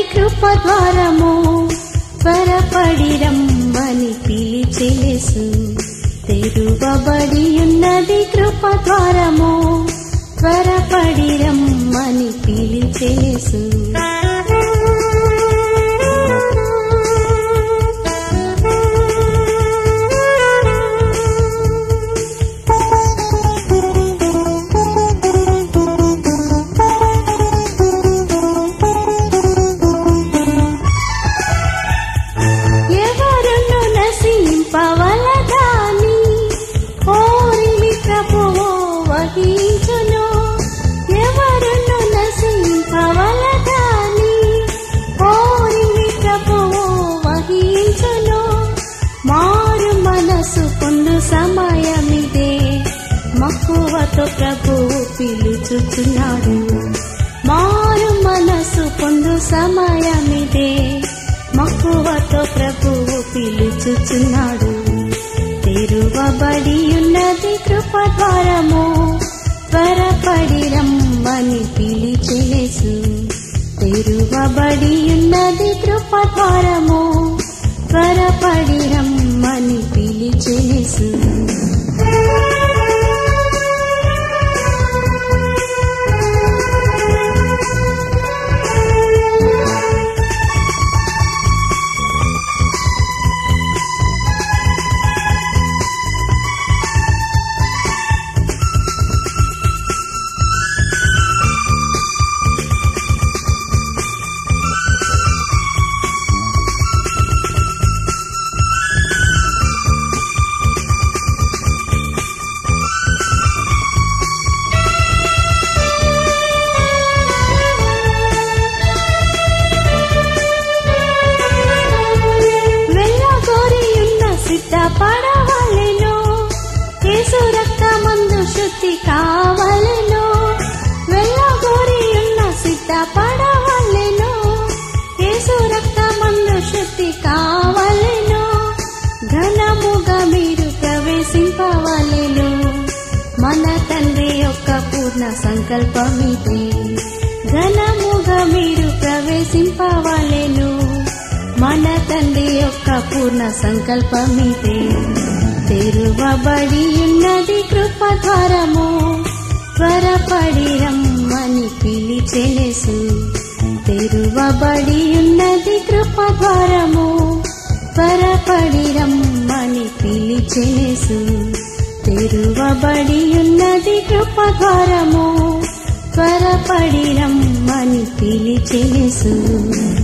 కృపద్వారము త్వరపడి రమ్మని పిలిచేసు తెరువబడి ఉన్నది కృపద్వారము త్వరపడి రమ్మని పిలిచేసు ఎవరును నశింపవలగాని ఓరిమి ప్రభువు వహించును ఎవరును నశింపవలగాని ఓరిమి ప్రభువు వహించును మారు మనసు పొందు సమయమిదే మక్కువతో ప్రభువు పిలుచుచున్నాడు మారు మనసు పొందు సమయమిదే మక్కువతో ప్రభువు పిలుచుచున్నాడు తెరువబడి ఉన్నది కృపద్వారము త్వరపడి రమ్మని పిలిచేసు తెరువబడి ఉన్నది కృపద్వారము త్వరపడి రమ్మని పిలిచేసు వెళ్ళగోరియున్న సిద్ధపడవలెను యేసు రక్తమందు శుద్ధి కావలెను వెళ్ళగోరియున్న సిద్ధపడవలెను యేసు రక్తమందు శుద్ధి కావలెను ఘనముగా మీరు ప్రవేశింపవలెను మన తండ్రి యొక్క పూర్ణ సంకల్పమిదే ఘనముగా మీరు ప్రవేశింపవలెను మన తండ్రి యొక్క పూర్ణ సంకల్పమిదే తెరువబడి ఉన్నది కృపద్వారము త్వరపడి రమ్మని పిలిచెనెసు తెరువబడి ఉన్నది కృపద్వారము త్వరపడి రమ్మని పిలిచెనెసు తెరువబడి ఉన్నది కృపద్వారము త్వరపడి రమ్మని పిలిచెనెసు